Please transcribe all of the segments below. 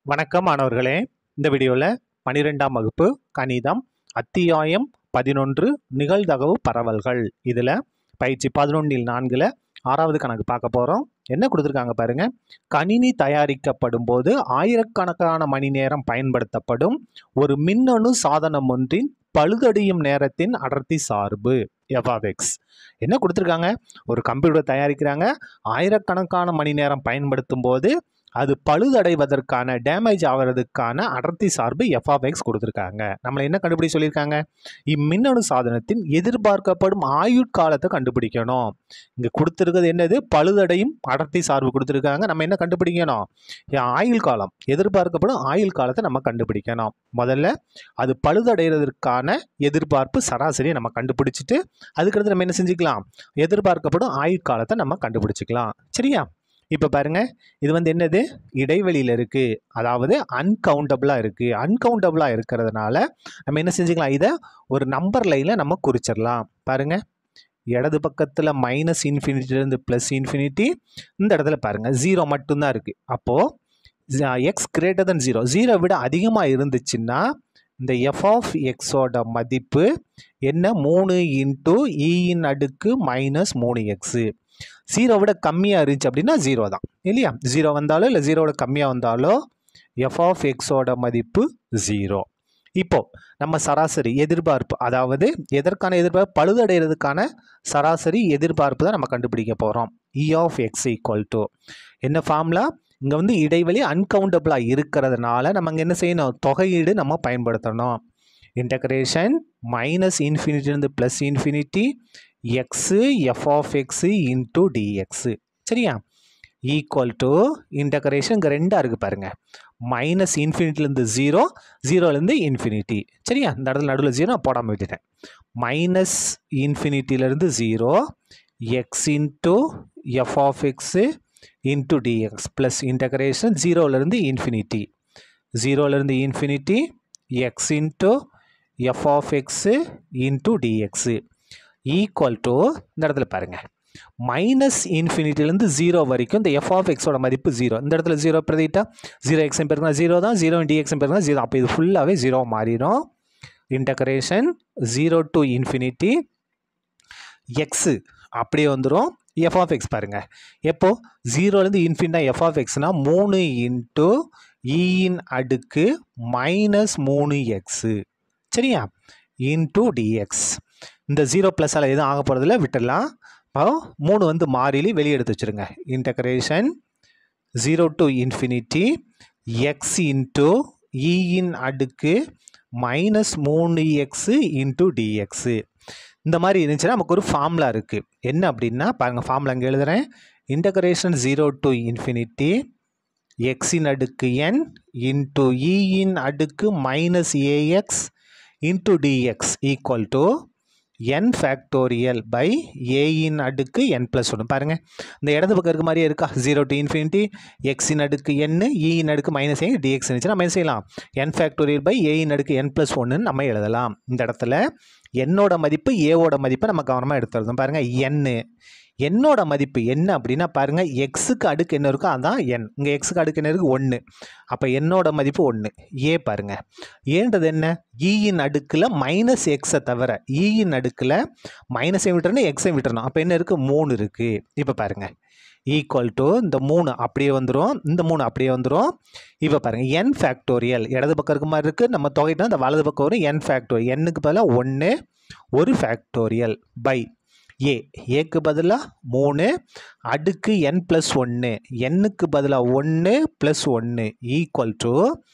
வணக்கம் மாணவர்களே இந்த வீடியோவில் பன்னிரெண்டாம் வகுப்பு கணிதம் அத்தியாயம் பதினொன்று நிகழ்தகவு பரவல்கள் இதில் பயிற்சி பதினொன்றில் நான்கில் ஆறாவது கணக்கு பார்க்க போகிறோம் என்ன கொடுத்துருக்காங்க பாருங்க கணினி தயாரிக்கப்படும் போது ஆயிரக்கணக்கான மணி நேரம் பயன்படுத்தப்படும் ஒரு மின்னணு சாதனம் ஒன்றின் பழுதடையும் நேரத்தின் அடர்த்தி சார்பு எஃப்ஆஃப்எக்ஸ் என்ன கொடுத்துருக்காங்க ஒரு கம்ப்யூட்டர் தயாரிக்கிறாங்க ஆயிரக்கணக்கான மணி நேரம் பயன்படுத்தும் போது அது பழுதடைவதற்கான டேமேஜ் ஆகிறதுக்கான அடர்த்தி சார்பு எஃப்ஆஃப்எக்ஸ் கொடுத்துருக்காங்க நம்மளை என்ன கண்டுபிடி சொல்லியிருக்காங்க இம்மின்னணு சாதனத்தின் எதிர்பார்க்கப்படும் ஆயுட்காலத்தை கண்டுபிடிக்கணும் இங்கே கொடுத்துருக்கிறது என்னது பழுதடையும் அடர்த்தி சார்பு கொடுத்துருக்காங்க நம்ம என்ன கண்டுபிடிக்கணும் எ- ஆயுள் காலம் எதிர்பார்க்கப்படும் ஆயுள் காலத்தை நம்ம கண்டுபிடிக்கணும் முதல்ல அது பழுதடைகிறதுக்கான எதிர்பார்ப்பு சராசரியை நம்ம கண்டுபிடிச்சிட்டு அதுக்கடுத்து நம்ம என்ன செஞ்சுக்கலாம் எதிர்பார்க்கப்படும் ஆயுட்காலத்தை நம்ம கண்டுபிடிச்சிக்கலாம் சரியா இப்போ பாருங்க இது வந்து என்னது இடைவெளியில் இருக்குது அதாவது அன்கவுண்டபுளாக இருக்குது அன்கவுண்டபுளாக இருக்கிறதுனால நம்ம என்ன செஞ்சுக்கலாம் இதை ஒரு நம்பர் லைனில் நம்ம குறிச்சிடலாம் பாருங்க இடது பக்கத்தில் மைனஸ் இன்ஃபினிட்டிலேருந்து ப்ளஸ் இன்ஃபினிட்டி இந்த இடத்துல பாருங்கள் ஜீரோ மட்டும்தான் இருக்குது அப்போது x greater than zero zero விட அதிகமாக இருந்துச்சுன்னா இந்த எஃப் ஆஃப் எக்ஸோட மதிப்பு என்ன மூணு இன்ட்டு இன் அடுக்கு மைனஸ் மூணு எக்ஸு ஜீரோ விட கம்மியாக இருந்துச்சு அப்படின்னா ஜீரோ தான் இல்லையா ஜீரோ வந்தாலோ இல்லை ஜீரோவோட கம்மியாக வந்தாலோ எஃப் ஆஃப் எக்ஸோட மதிப்பு ஜீரோ இப்போ நம்ம சராசரி எதிர்பார்ப்பு அதாவது எதற்கான எதிர்பார்ப்பு பழுதடைகிறதுக்கான சராசரி எதிர்பார்ப்பு தான் நம்ம கண்டுபிடிக்க போகிறோம் E of x equal to என்ன ஃபார்முலா இங்கே வந்து இடைவெளி அன்கவுண்டபுளாக இருக்கிறதுனால நம்ம இங்கே என்ன செய்யணும் தொகையீடு நம்ம பயன்படுத்தணும் இன்டகிரேஷன் மைனஸ் இன்ஃபினிட்டிலேருந்து plus infinity x f of x into d x சரியா ஈக்குவல் டு இன்டகரேஷன் இங்கே ரெண்டாக இருக்குது பாருங்கள் மைனஸ் இன்ஃபினிட்டிலேருந்து ஜீரோ ஜீரோலேருந்து இன்ஃபினிட்டி சரியா இந்த இடத்துல நடுவில் ஜீரோ நான் போடாமல் விட்டுட்டேன் மைனஸ் இன்ஃபினிட்டிலேருந்து zero x into f of x into d x plus integration ஜீரோலேருந்து இன்ஃபினிட்டி ஜீரோலேருந்து infinity x into f of x into d x equal to இந்த இடத்துல பாருங்கள் மைனஸ் இன்ஃபினிட்டிலேருந்து ஜீரோ வரைக்கும் இந்த எஃப் ஆஃப் எக்ஸோட மதிப்பு ஜீரோ இந்த இடத்துல ஜீரோ பிரதிட்டா ஜீரோ எக்ஸம் பெருனா ஜீரோ தான் ஜீரோ டிஎக்ஸம் பெருனா ஜீரோ அப்போ இது ஃபுல்லாகவே ஜீரோ மாறிடும் integration zero to infinity x அப்படியே வந்துடும் எஃப் ஆஃப் எக்ஸ் பாருங்கள் எப்போ ஜீரோலேருந்து இன்ஃபினிட்டா எஃப் ஆஃப் எக்ஸ்னால் மூணு இன்ட்டு இன் அடுக்கு மைனஸ் மூணு எக்ஸு சரியா இன்ட்டு டிஎக்ஸ் இந்த ஜீரோ ப்ளஸ்ஸால் எதுவும் ஆக போகிறதில்ல விட்டுடலாம் அப்போ மூணு வந்து மாறிலி வெளியே எடுத்து வச்சுருங்க integration zero to infinity x into இன் அடுக்கு மைனஸ் மூணு எக்ஸு இன்ட்டு டிஎக்ஸு இந்த மாதிரி இருந்துச்சுன்னா நமக்கு ஒரு ஃபார்முலா இருக்குது என்ன அப்படின்னா பாருங்கள் ஃபார்முலா அங்கே எழுதுகிறேன் இன்டகரேஷன் ஜீரோ டு இன்ஃபினிட்டி எக்ஸின் அடுக்கு என் இன்ட்டு இன் அடுக்கு minus a x into d x equal to n factorial by ஏயின் அடுக்கு என் ப்ளஸ் ஒன்று பாருங்கள் இந்த இடது பக்கம் இருக்க மாதிரியே இருக்கா ஜீரோ டு இன்ஃபினிட்டி எக்ஸின் அடுக்கு என் இயின் அடுக்கு மைனஸ் ஏ டிஎக்ஸ் இருந்துச்சுன்னா நம்ம என்ன செய்யலாம் என் ஃபேக்டோரியல் பை ஏயின் அடுக்கு என் ப்ளஸ் ஒன்றுன்னு நம்ம எழுதலாம் இந்த இடத்துல என்னோட மதிப்பு ஏவோட மதிப்பை நம்ம கவனமாக எடுத்துருந்தோம் பாருங்கள் என்னு என்னோட மதிப்பு என்ன அப்படின்னா பாருங்கள் எக்ஸுக்கு அடுக்கு என்ன இருக்கோ அதான் என் இங்கே எக்ஸுக்கு அடுக்கு என்ன இருக்குது ஒன்று அப்போ என்னோட மதிப்பு ஒன்று ஏ பாருங்கள் ஏன்றது என்ன ஈயின் அடுக்கில் மைனஸ் எக்ஸை தவிர ஈயின் அடுக்கில் மைனஸை விட்டுறணும் எக்ஸை விட்டுறணும் அப்போ என்ன இருக்குது மூணு இருக்குது இப்போ பாருங்கள் ஈக்குவல் டு இந்த மூணு அப்படியே வந்துடும் இந்த மூணு அப்படியே வந்துடும் இப்போ பாருங்கள் என் ஃபேக்டோரியல் இடது பக்கம் இருக்க மாதிரி இருக்குது நம்ம தொகைட்டா இந்த வலது பக்கம் வரும் என் ஃபேக்டோரியல் எண்ணுக்கு பதிலாக ஒன்று ஒரு ஃபேக்டோரியல் பை ஏ ஏக்கு பதிலாக மூணு அடுக்கு என் ப்ளஸ் ஒன்று எண்ணுக்கு பதிலாக ஒன்று ப்ளஸ் ஒன்று ஈக்குவல் டு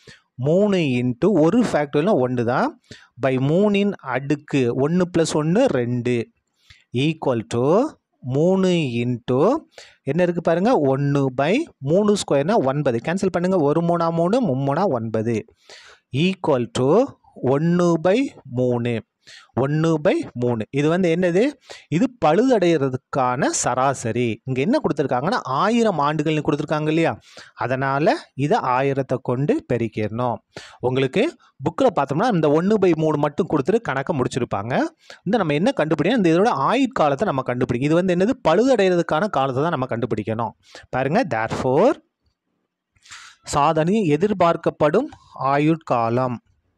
மூணு இன்ட்டு ஒரு ஃபேக்டரியில் ஒன்று தான் பை மூணின் அடுக்கு ஒன்று ப்ளஸ் ஒன்று ரெண்டு ஈக்குவல் டு மூணு இன்ட்டு என்ன இருக்குது பாருங்கள் ஒன்று பை மூணு ஸ்கொயர்னா ஒன்பது கேன்சல் பண்ணுங்கள் ஒரு மூணா மூணு மும்மூணா ஒன்பது ஈக்குவல் டு ஒன்று பை மூணு ஒன்று பை மூணு இது வந்து என்னது இது பழுதடைகிறதுக்கான சராசரி இங்கே என்ன கொடுத்துருக்காங்கன்னா ஆயிரம் ஆண்டுகள்னு கொடுத்துருக்காங்க இல்லையா அதனால் இதை ஆயிரத்தை கொண்டு பெருக்கிடணும் உங்களுக்கு புக்கில் பார்த்தோம்னா இந்த ஒன்று பை மூணு மட்டும் கொடுத்துட்டு கணக்கை முடிச்சிருப்பாங்க இந்த நம்ம என்ன கண்டுபிடிக்கணும் இந்த இதோட ஆயுட்காலத்தை நம்ம கண்டுபிடிக்கணும் இது வந்து என்னது பழுதடைகிறதுக்கான காலத்தை தான் நம்ம கண்டுபிடிக்கணும் பாருங்கள் தேர் ஃபோர் சாதனை எதிர்பார்க்கப்படும் ஆயுட்காலம்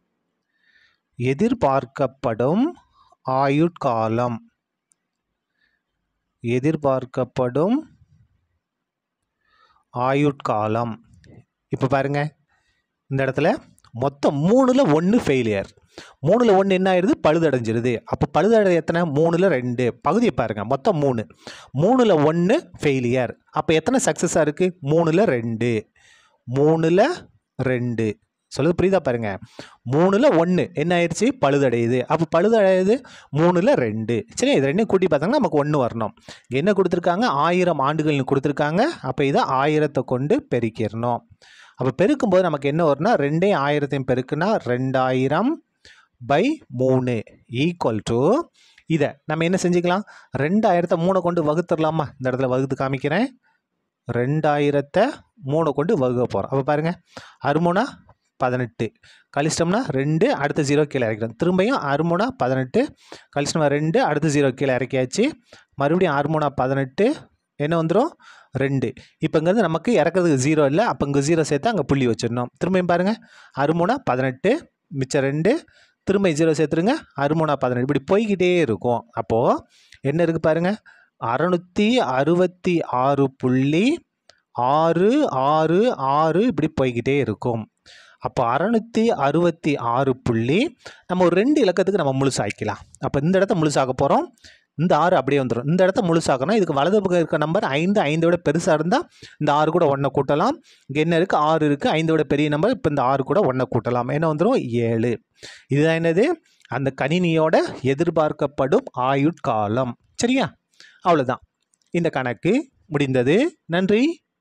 எதிர்பார்க்கப்படும் ஆயுட்காலம் எதிர்பார்க்கப்படும் ஆயுட்காலம் இப்போ பாருங்க இந்த இடத்துல மொத்தம் மூணில் ஒன்று ஃபெயிலியர் மூணில் ஒன்று என்ன ஆயிடுது பழுதடைஞ்சிருது அப்போ பழுதடை எத்தனை மூணில் ரெண்டு பகுதியை பாருங்கள் மொத்தம் மூணு மூணில் ஒன்று ஃபெயிலியர் அப்போ எத்தனை சக்ஸஸாக இருக்குது மூணில் ரெண்டு மூணில் ரெண்டு சொல்லுது புரியுதா பாருங்க மூணில் ஒன்று என்ன ஆயிடுச்சு பழுதடையுது அப்போ பழுதடையுது மூணில் ரெண்டு சரி இது ரெண்டையும் கூட்டி பார்த்தாங்கன்னா நமக்கு ஒன்று வரணும் என்ன கொடுத்துருக்காங்க ஆயிரம் ஆண்டுகள்னு கொடுத்துருக்காங்க அப்போ இதை ஆயிரத்தை கொண்டு பெருக்கிடணும் அப்போ பெருக்கும்போது நமக்கு என்ன வரும்னா ரெண்டையும் ஆயிரத்தையும் பெருக்குனா ரெண்டாயிரம் பை மூணு ஈக்குவல் டு இதை நம்ம என்ன செஞ்சுக்கலாம் ரெண்டாயிரத்தை மூணை கொண்டு வகுத்துடலாமா இந்த இடத்துல வகுத்து காமிக்கிறேன் ரெண்டாயிரத்தை மூணை கொண்டு வகுக்க போகிறோம் அப்போ பாருங்கள் அருமுனா பதினெட்டு கழிச்சிட்டோம்னா ரெண்டு அடுத்த ஜீரோ கீழே இறக்கிறோம் திரும்பியும் அருமுனா பதினெட்டு கழிச்சிட்டோம்னா ரெண்டு அடுத்த ஜீரோ கீழே இறக்கியாச்சு மறுபடியும் அருமுனா பதினெட்டு என்ன வந்துடும் ரெண்டு இப்போ இங்கேருந்து நமக்கு இறக்கிறதுக்கு ஜீரோ இல்லை அப்போ இங்கே ஜீரோ சேர்த்து அங்கே புள்ளி வச்சிடணும் திரும்பியும் பாருங்கள் அருமுனா பதினெட்டு மிச்சம் ரெண்டு திரும்ப ஜீரோ சேர்த்துருங்க அருமுனா பதினெட்டு இப்படி போய்கிட்டே இருக்கும் அப்போது என்ன இருக்குது பாருங்கள் அறநூற்றி அறுபத்தி ஆறு புள்ளி ஆறு ஆறு ஆறு இப்படி போய்கிட்டே இருக்கும் அப்போ அறநூற்றி அறுபத்தி ஆறு புள்ளி நம்ம ஒரு ரெண்டு இலக்கத்துக்கு நம்ம முழுசாக்கிக்கலாம் அப்போ இந்த இடத்த முழுசாக்க போகிறோம் இந்த ஆறு அப்படியே வந்துடும் இந்த இடத்த முழுசாக்கணும் இதுக்கு வலது பக்கம் இருக்க நம்பர் ஐந்து ஐந்தை விட பெருசாக இருந்தால் இந்த ஆறு கூட ஒன்றை கூட்டலாம் இங்கே என்ன இருக்குது ஆறு இருக்குது ஐந்தை விட பெரிய நம்பர் இப்போ இந்த ஆறு கூட ஒன்றை கூட்டலாம் என்ன வந்துடும் ஏழு இதுதான் என்னது அந்த கணினியோட எதிர்பார்க்கப்படும் ஆயுட்காலம் சரியா அவ்வளோதான் இந்த கணக்கு முடிந்தது நன்றி